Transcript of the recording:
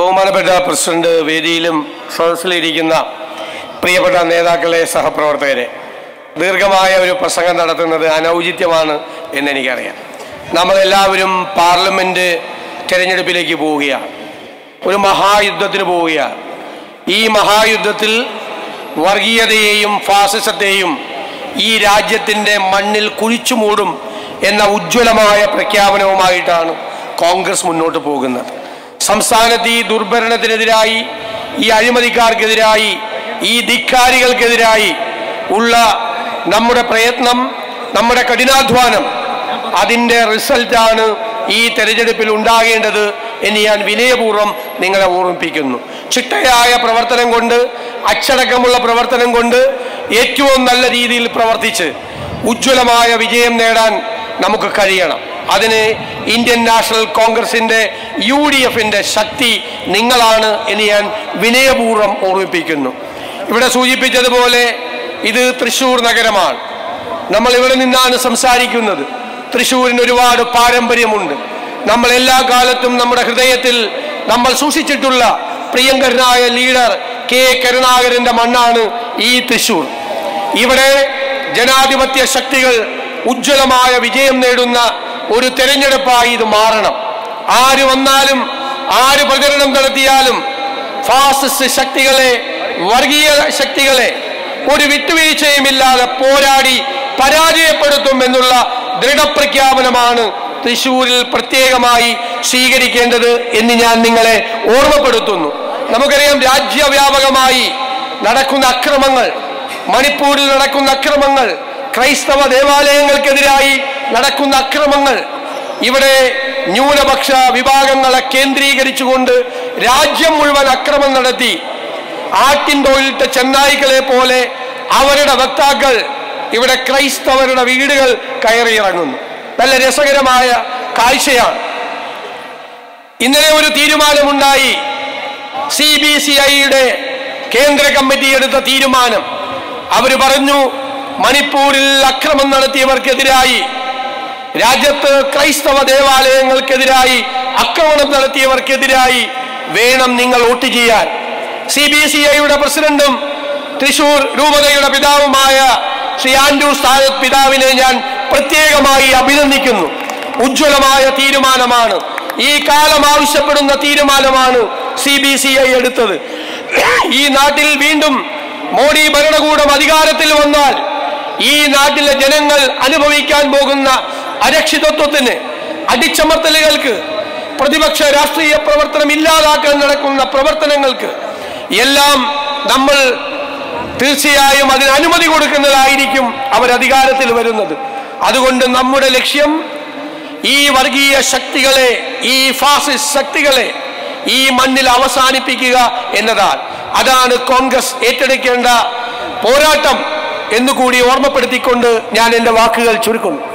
ബഹുമാനപ്പെട്ട പ്രസിഡന്റ് വേദിയിലും സദസ്സിലിരിക്കുന്ന പ്രിയപ്പെട്ട നേതാക്കളെ സഹപ്രവർത്തകരെ ദീർഘമായ ഒരു പ്രസംഗം നടത്തുന്നത് അനൗചിത്യമാണ് എന്നെനിക്കറിയാം നമ്മളെല്ലാവരും പാർലമെന്റ് തെരഞ്ഞെടുപ്പിലേക്ക് പോവുകയാണ് ഒരു മഹായുദ്ധത്തിന് പോവുകയാണ് ഈ മഹായുദ്ധത്തിൽ വർഗീയതയെയും ഫാസിസത്തെയും ഈ രാജ്യത്തിൻ്റെ മണ്ണിൽ കുഴിച്ചു മൂടും എന്ന ഉജ്ജ്വലമായ പ്രഖ്യാപനവുമായിട്ടാണ് കോൺഗ്രസ് മുന്നോട്ട് പോകുന്നത് സംസ്ഥാനത്ത് ഈ ദുർഭരണത്തിനെതിരായി ഈ അഴിമതിക്കാർക്കെതിരായി ഈ ധിക്കാരികൾക്കെതിരായി ഉള്ള നമ്മുടെ പ്രയത്നം നമ്മുടെ കഠിനാധ്വാനം അതിൻ്റെ റിസൾട്ടാണ് ഈ തെരഞ്ഞെടുപ്പിൽ ഉണ്ടാകേണ്ടത് എന്ന് ഞാൻ വിനയപൂർവ്വം നിങ്ങളെ ഓർമ്മിപ്പിക്കുന്നു ചിട്ടയായ പ്രവർത്തനം കൊണ്ട് അച്ചടക്കമുള്ള പ്രവർത്തനം കൊണ്ട് ഏറ്റവും നല്ല രീതിയിൽ പ്രവർത്തിച്ച് ഉജ്ജ്വലമായ വിജയം നേടാൻ നമുക്ക് കഴിയണം അതിന് ഇന്ത്യൻ നാഷണൽ കോൺഗ്രസിന്റെ യു ഡി എഫിന്റെ ശക്തി നിങ്ങളാണ് എന്ന് ഞാൻ വിനയപൂർവ്വം ഓർമ്മിപ്പിക്കുന്നു ഇവിടെ സൂചിപ്പിച്ചതുപോലെ ഇത് തൃശൂർ നഗരമാണ് നമ്മൾ ഇവിടെ നിന്നാണ് സംസാരിക്കുന്നത് തൃശ്ശൂരിന് ഒരുപാട് പാരമ്പര്യമുണ്ട് നമ്മൾ എല്ലാ കാലത്തും നമ്മുടെ ഹൃദയത്തിൽ നമ്മൾ സൂക്ഷിച്ചിട്ടുള്ള പ്രിയങ്കരനായ ലീഡർ കെ കരുണാകരന്റെ മണ്ണാണ് ഈ തൃശ്ശൂർ ഇവിടെ ജനാധിപത്യ ശക്തികൾ ഉജ്ജ്വലമായ വിജയം നേടുന്ന ഒരു തെരഞ്ഞെടുപ്പായി ഇത് മാറണം ആര് വന്നാലും ആര് പ്രചരണം നടത്തിയാലും ഫാസിസ്റ്റ് ശക്തികളെ വർഗീയ ശക്തികളെ ഒരു വിട്ടുവീഴ്ചയുമില്ലാതെ പോരാടി പരാജയപ്പെടുത്തും എന്നുള്ള ദൃഢപ്രഖ്യാപനമാണ് തൃശൂരിൽ പ്രത്യേകമായി സ്വീകരിക്കേണ്ടത് എന്ന് ഞാൻ നിങ്ങളെ ഓർമ്മപ്പെടുത്തുന്നു നമുക്കറിയാം രാജ്യവ്യാപകമായി നടക്കുന്ന അക്രമങ്ങൾ മണിപ്പൂരിൽ നടക്കുന്ന അക്രമങ്ങൾ ക്രൈസ്തവ ദേവാലയങ്ങൾക്കെതിരായി നടക്കുന്ന അക്രമങ്ങൾ ഇവിടെ ന്യൂനപക്ഷ വിഭാഗങ്ങളെ കേന്ദ്രീകരിച്ചുകൊണ്ട് രാജ്യം മുഴുവൻ അക്രമം നടത്തി ആട്ടിൻ തൊഴിലിട്ട ചെന്നായ്ക്കളെ പോലെ അവരുടെ വക്താക്കൾ ഇവിടെ ക്രൈസ്തവരുടെ വീടുകൾ കയറിയിറങ്ങുന്നു നല്ല രസകരമായ കാഴ്ചയാണ് ഇന്നലെ ഒരു തീരുമാനമുണ്ടായി സി ബി സി ഐയുടെ കേന്ദ്ര കമ്മിറ്റി എടുത്ത തീരുമാനം അവർ പറഞ്ഞു മണിപ്പൂരിൽ അക്രമം നടത്തിയവർക്കെതിരായി രാജ്യത്ത് ക്രൈസ്തവ ദേവാലയങ്ങൾക്കെതിരായി ആക്രമണം നടത്തിയവർക്കെതിരായി വേണം നിങ്ങൾ വോട്ട് ചെയ്യാൻ സി ബി സി ഐയുടെ പ്രസിഡന്റും തൃശൂർ രൂപതയുടെ പിതാവുമായ ശ്രീ ആൻഡ്രൂ സ്ഥാനത്ത് പിതാവിനെ ഞാൻ പ്രത്യേകമായി അഭിനന്ദിക്കുന്നു ഉജ്ജ്വലമായ തീരുമാനമാണ് ഈ കാലം ആവശ്യപ്പെടുന്ന തീരുമാനമാണ് സി ബി സി ഐ എടുത്തത് ഈ നാട്ടിൽ വീണ്ടും മോഡി ഭരണകൂടം അധികാരത്തിൽ വന്നാൽ ഈ നാട്ടിലെ ജനങ്ങൾ അനുഭവിക്കാൻ പോകുന്ന അരക്ഷിതത്വത്തിന് അടിച്ചമർത്തലുകൾക്ക് പ്രതിപക്ഷ രാഷ്ട്രീയ പ്രവർത്തനം ഇല്ലാതാക്കാൻ നടക്കുന്ന പ്രവർത്തനങ്ങൾക്ക് എല്ലാം നമ്മൾ തീർച്ചയായും അതിന് അനുമതി കൊടുക്കുന്നതായിരിക്കും അവർ അധികാരത്തിൽ വരുന്നത് അതുകൊണ്ട് നമ്മുടെ ലക്ഷ്യം ഈ വർഗീയ ശക്തികളെ ഈ ഫാസിസ്റ്റ് ശക്തികളെ ഈ മണ്ണിൽ അവസാനിപ്പിക്കുക എന്നതാണ് അതാണ് കോൺഗ്രസ് ഏറ്റെടുക്കേണ്ട പോരാട്ടം എന്നുകൂടി ഓർമ്മപ്പെടുത്തിക്കൊണ്ട് ഞാൻ എൻ്റെ വാക്കുകൾ ചുരുക്കുന്നു